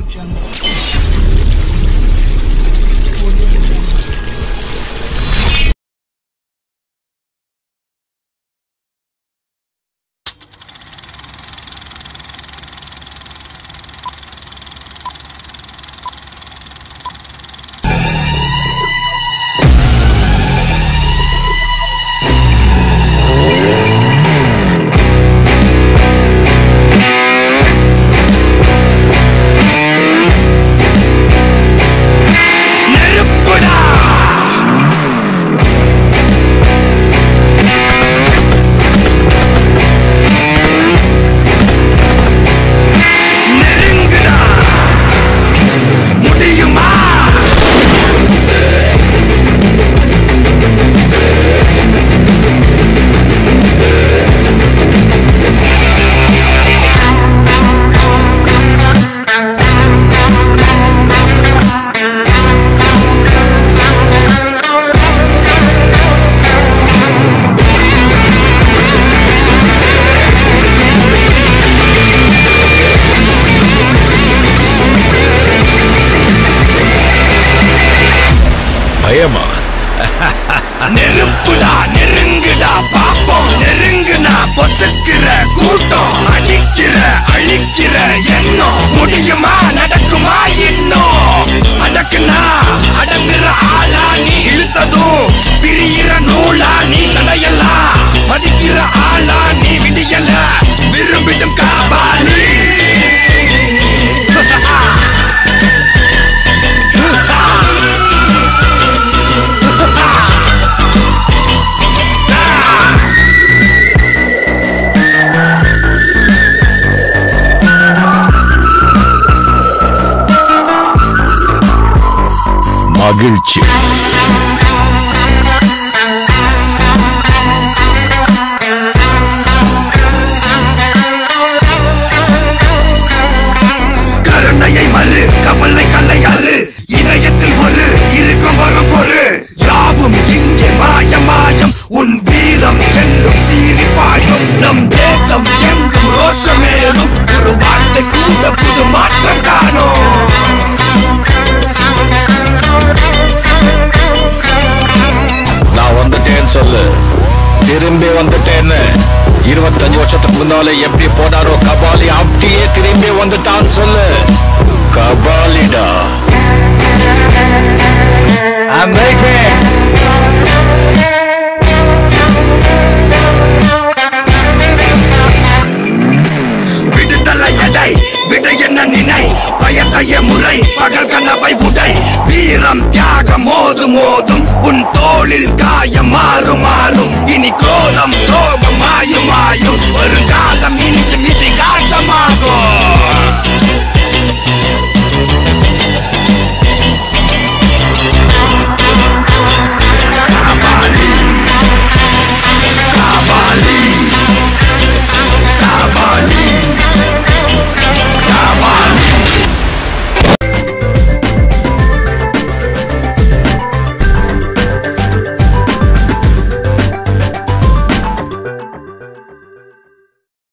நெருப்புடா நெருங்குடா முடியுமா பயமா நெருப்புடா நெருங்குடா பாப்போம் நெருங்குனா பொசுக்கிற கூட்டம் அடிக்கிற அழிக்கிற எண்ணம் முடியுமா நடக்குமா இன்னும் அடக்குனா அடங்குற ஆளா நீ இழுத்ததும் பிரியிற நூலா நீ தடையலாம் மதிக்கிற ஆளா நீ விடியல விரும்பிடும் காபாலி மகிழ்ச்சி கருணையை மறு கவலை கல்லையாறு இதயத்தில் ஒரு இருக்கும் வரும் பொரு யாவும் இங்கே மாயம் மாயம் உன் வீரம் என்றும் சீறி பாயும் நம் தேசம் எங்கும் ரோஷமேறும் ஒரு வார்த்தை கூட புது மாற்றம் காணும் நான் வந்துட்டேன்னு சொல்லு திரும்பி வந்துட்டேன்னு இருபத்தஞ்சு வருஷத்துக்கு முன்னால எப்படி போனாரோ கபாலி அப்படியே திரும்பி வந்துட்டான்னு சொல்லு கபாலிடா I'm waiting. விடுதலை எடை விட என்ன நினை பயத்தைய முறை பகல் கனவை உடை வீரம் தியாகம் மோதும் மோதும் உன் தோளில் காயம் மாறும் மாறும் இனி கோலம் துரோகம் மாயும் மாயும் வருங்கால